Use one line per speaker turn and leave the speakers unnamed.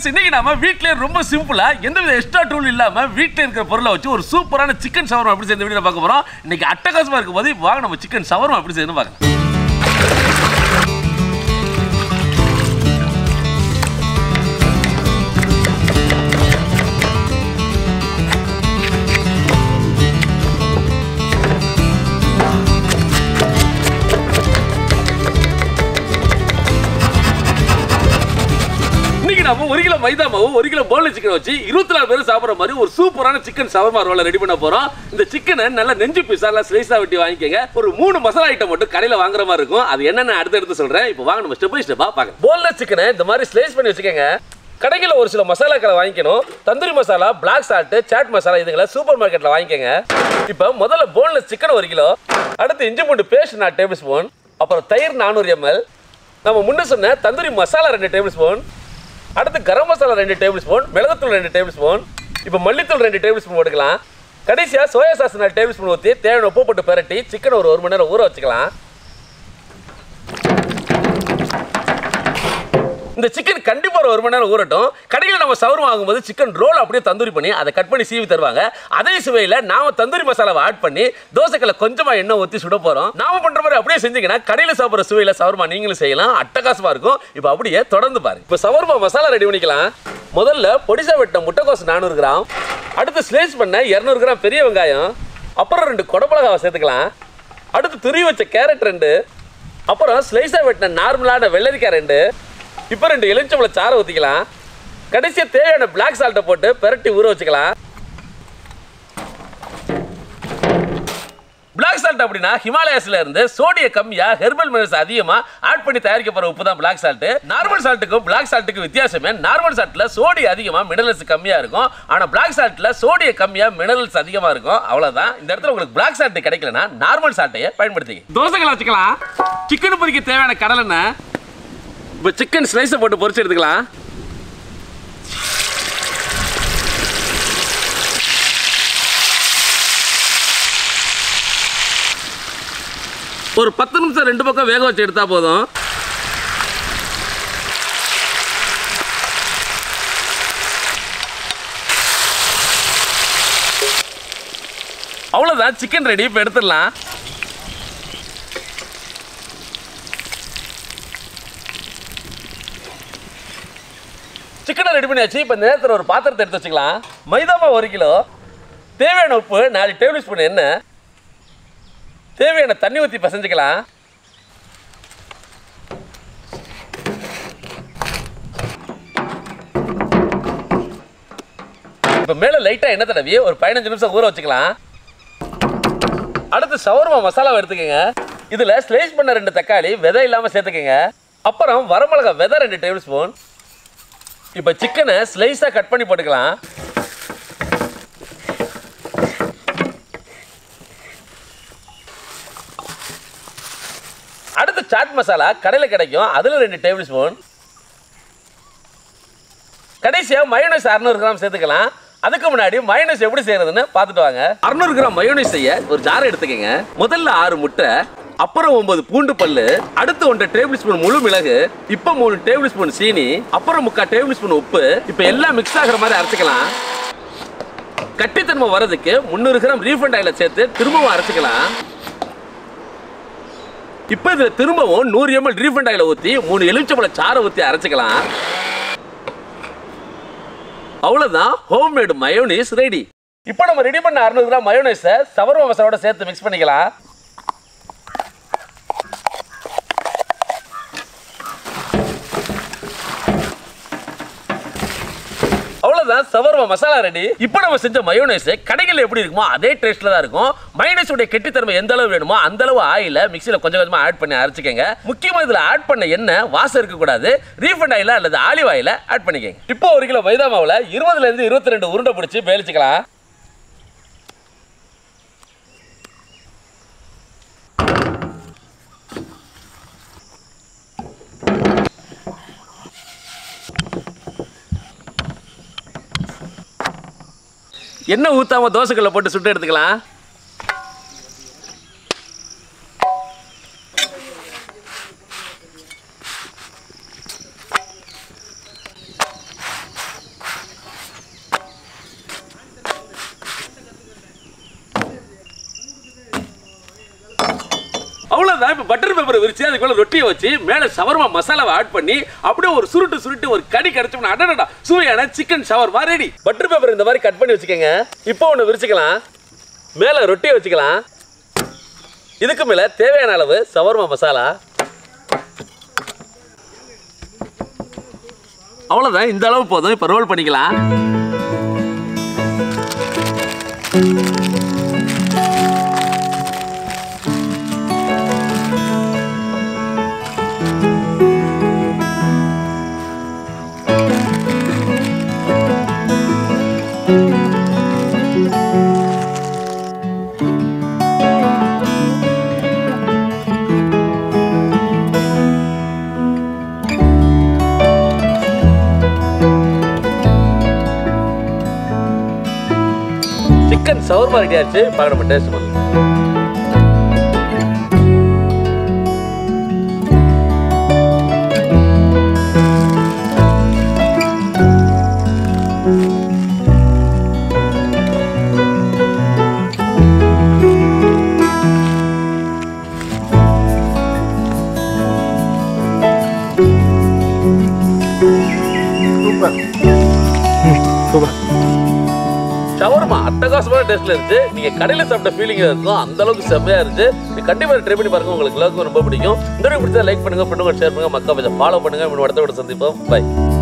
friends இன்னைக்கு நாம வீட்லயே ரொம்ப சிம்பிளா எந்தவித எக்ஸ்ட்ரா டூல் இல்லாம வீட்ல இருக்கிற பொருளை வச்சு ஒரு சூப்பரான சிக்கன் சவரம் எப்படி செய்ய வீடியோ பார்க்க போறோம் இன்னைக்கு அட்டகாசமா இருக்கும் போது வாங்க நம்ம சிக்கன் சவரம் எப்படி செய்யணும் பார்க்கலாம் இன்னைக்கு நாம ஒரு கிலோ மைதா மாவு ஒரு கிலோ போன்லெஸ் சிக்கன் வச்சு இருபத்தி நாலு பேர் சாப்பிடுற மாதிரி ஒரு சூப்பரான சிக்கன் சவர்மா ரோல ரெடி பண்ண போறோம் இந்த சிக்கனை நல்லா நெஞ்சு பீஸா நல்லா ஸ்லைஸா வெட்டி வாங்கிக்கங்க ஒரு மூணு மசாலா ஐட்டம் மட்டும் கடையில வாங்குற மாதிரி இருக்கும் அது என்னன்னு அடுத்து எடுத்து சொல்றேன் இப்போ வாங்க நம்ம ஸ்டெப் பை ஸ்டெப்பா பார்க்கலாம் போன்லெஸ் சிக்கனை இந்த மாதிரி ஸ்லைஸ் பண்ணி வச்சுக்கோங்க கடைகளில் ஒரு சில மசாலாக்களை வாங்கிக்கணும் தந்தூரி மசாலா பிளாக் சால்ட் சாட் மசாலா இதுங்களை சூப்பர் மார்க்கெட்ல வாங்கிக்கோங்க இப்போ முதல்ல போன்லெஸ் சிக்கன் ஒரு கிலோ அடுத்து இஞ்சி பூண்டு பேஸ்ட் நான் டேபிள் ஸ்பூன் அப்புறம் தயிர் நானூறு எம்எல் நம்ம முன்ன சொன்ன தந்தூரி மசாலா ரெண்டு டேபிள் ஸ்பூன் அடுத்து கரம் மசாலா ரெண்டு டேபிள் ஸ்பூன் மிளகுத்தூள் ரெண்டு டேபிள் ஸ்பூன் இப்போ மல்லித்தூள் ரெண்டு டேபிள் ஸ்பூன் போட்டுக்கலாம் கடைசியாக சோயா சாஸ் நாலு டேபிள் ஸ்பூன் ஊற்றி தேவையான உப்பு போட்டு பிரட்டி சிக்கன் ஒரு ஒரு மணி நேரம் ஊற வச்சுக்கலாம் இந்த சிக்கன் கண்டிப்பா ஒரு ஒரு மணி நேரம் ஊறட்டும் கடையில் நம்ம சவரம் வாங்கும்போது சிக்கன் ரோல் அப்படியே தந்தூரி பண்ணி அதை கட் பண்ணி சீவி தருவாங்க அதே சுவையில் நாம தந்தூரி மசாலாவை ஆட் பண்ணி தோசைக்கல்ல கொஞ்சமா எண்ணெய் ஊற்றி சுட போறோம் நாம பண்ற மாதிரி அப்படியே செஞ்சீங்கன்னா கடையில் சாப்பிட்ற சுவையில் சவர்மா நீங்களும் செய்யலாம் அட்டகாசமா இருக்கும் இப்போ அப்படியே தொடர்ந்து பாருங்க இப்போ சவர்மா மசாலா ரெடி பண்ணிக்கலாம் முதல்ல பொடிசா வெட்ட முட்டைக்கோஸ் நானூறு கிராம் அடுத்து ஸ்லேஸ் பண்ண இரநூறு கிராம் பெரிய வெங்காயம் அப்புறம் ரெண்டு கொடமிளகாவை சேர்த்துக்கலாம் அடுத்து துருவி வச்ச கேரட் ரெண்டு அப்புறம் ஸ்லைஸாக வெட்டின நார்மலான வெள்ளரிக்காய் ரெண்டு இப்போ ரெண்டு எலுமிச்சம்பழ சாறை ஊற்றிக்கலாம் கடைசியாக தேவையான பிளாக் சால்ட்டை போட்டு பெரட்டி ஊற வச்சுக்கலாம் பிளாக் சால்ட் அப்படின்னா ஹிமாலயாஸ்ல இருந்து சோடிய கம்மியா ஹெர்பல் மினரல்ஸ் அதிகமா ஆட் பண்ணி தயாரிக்கப்படுற உப்பு தான் பிளாக் சால்ட் நார்மல் சால்ட்டுக்கும் பிளாக் சால்ட்டுக்கும் வித்தியாசமே நார்மல் சால்ட்ல சோடி அதிகமா மினரல்ஸ் கம்மியா இருக்கும் ஆனா பிளாக் சால்ட்ல சோடிய கம்மியா மினரல்ஸ் அதிகமா இருக்கும் அவ்வளவுதான் இந்த இடத்துல உங்களுக்கு பிளாக் சால்ட் கிடைக்கலனா நார்மல் சால்ட்டையே பயன்படுத்திக்க தோசைகளை வச்சுக்கலாம் சிக்கன் பொரிக்க தேவையான கடலெண்ணெய் இப்போ சிக்கன் ஸ்லைஸை போட்டு பொரிச்சு எடுத்துக்கலாம் ஒரு பத்து நிமிஷம் ரெண்டு பக்கம் வேக வச்சு எடுத்தா போதும் அவ்வளோதான் சிக்கன் ரெடி இப்போ எடுத்துடலாம் சிக்கனை ரெடி பண்ணியாச்சு இப்போ இந்த நேரத்தில் ஒரு பாத்திரத்தை எடுத்து வச்சுக்கலாம் மைதா மாவு ஒரு கிலோ தேவையான உப்பு நாலு டேபிள் ஸ்பூன் எண்ணெய் தேவையான தண்ணி ஊற்றி பசஞ்சுக்கலாம் இப்போ மேலே லைட்டாக எண்ணெய் தடவி ஒரு பதினஞ்சு நிமிஷம் ஊற வச்சுக்கலாம் அடுத்து சவர்மா மசாலாவை எடுத்துக்கோங்க இதில் ஸ்லைஸ் பண்ண ரெண்டு தக்காளி விதை இல்லாமல் சேர்த்துக்கோங்க அப்புறம் வரமிளகா விதை ரெண்டு டேபிள் ஸ்பூன் இப்போ சிக்கனை ஸ்லைஸாக கட் பண்ணி போட்டுக்கலாம் அடுத்து சாட் மசாலா கடையில் கிடைக்கும் அதில் ரெண்டு டேபிள் ஸ்பூன் கடைசியாக மயோனைஸ் அறுநூறு கிராம் சேர்த்துக்கலாம் அதுக்கு முன்னாடி மயோனைஸ் எப்படி செய்யறதுன்னு பார்த்துட்டு வாங்க அறுநூறு கிராம் மயோனைஸ் செய்ய ஒரு ஜார் எடுத்துக்கங்க முதல்ல ஆறு முட்டை அப்புறம் ஒன்பது பூண்டு பல்லு அடுத்து ஒன்றரை டேபிள் ஸ்பூன் முழு மிளகு இப்போ மூணு டேபிள் ஸ்பூன் சீனி அப்புறம் முக்கால் டேபிள் ஸ்பூன் உப்பு இப்போ எல்லாம் மிக்ஸ் ஆகிற மாதிரி அரைச்சிக்கலாம் கட்டித்தன்மை வர்றதுக்கு முந்நூறு கிராம் ரீஃபண்ட் ஆயில சேர்த்து திரும்பவும் அரைச்சிக்கலாம் இப்போ இதுல திரும்பவும் நூறு எம்எல் ரீஃபண்ட் ஆயில ஊற்றி மூணு எலுமிச்சம்பழ சாறை ஊற்றி அரைச்சிக்கலாம் அவ்வளவுதான் ஹோம்மேடு மயோனைஸ் ரெடி இப்போ நம்ம ரெடி பண்ண அறுநூறு கிராம் மயோனைஸை சவர்மா மசாலோட சேர்த்து மிக்ஸ் பண்ணிக்கலாம் அவ்வளவுதான் சவர்மா மசாலா ரெடி இப்போ நம்ம செஞ்ச மயோனைஸ் கடைகளில் எப்படி இருக்குமோ அதே டேஸ்ட்ல தான் இருக்கும் மயோனைஸ் உடைய கெட்டித்தன்மை எந்த அளவு வேணுமோ அந்த அளவு ஆயில மிக்சியில் கொஞ்சம் கொஞ்சமா ஆட் பண்ணி அரைச்சிக்கங்க முக்கியமா இதுல ஆட் பண்ண எண்ணெய் வாசம் இருக்கக்கூடாது ரீஃபண்ட் ஆயில அல்லது ஆலிவ் ஆயில ஆட் பண்ணிக்கங்க இப்போ ஒரு கிலோ மைதா மாவுல இருபதுல இருந்து இருபத்தி ரெண்டு உருண்டை பிடிச்சி வேலிச்சுக்கலாம் எண்ணெய் ஊத்தாம தோசைக்கல்ல போட்டு சுட்டு எடுத்துக்கலாம் அவ்வளவுதான் இப்ப பட்டர் பேப்பர் விரிச்சு அதுக்குள்ள ரொட்டியை வச்சு மேல ஷவர்மா மசாலாவை ஆட் பண்ணி அப்படியே ஒரு சுருட்டு சுருட்டு ஒரு கடி கிடைச்சோம்னா அடடா சுவையான chicken shawarma ready butter paper இந்த மாதிரி கட் பண்ணி வச்சுக்கோங்க இப்போ ஒன்று விரிச்சுக்கலாம் மேல ரொட்டியை வச்சுக்கலாம் இதுக்கு மேல தேவையான அளவு ஷவர்மா மசாலா அவ்வளவுதான் இந்த அளவு போதும் இப்போ ரோல் பண்ணிக்கலாம் சிக்கன் சவர்மா ரெடி ஆச்சு பார்க்க நம்ம டேஸ்ட் பண்ணலாம்
சூப்பர் சூப்பர்
ஷவர்மா அட்டகாசமான டேஸ்ட்ல இருந்துச்சு நீங்க கடையில சாப்பிட்ட ஃபீலிங் இருக்கும் அந்த அளவுக்கு செம்மையா இருந்துச்சு நீங்க கண்டிப்பா ட்ரை பண்ணி பாருங்க உங்களுக்கு எல்லாருக்கும் ரொம்ப பிடிக்கும் இந்த வீடியோ பிடிச்சா லைக் பண்ணுங்க ஃப்ரெண்டுங்க ஷேர் பண்ணுங்க மக்கா கொஞ்சம் ஃபாலோ பண்ணுங்க அடுத்த விட சந்திப்போம் பை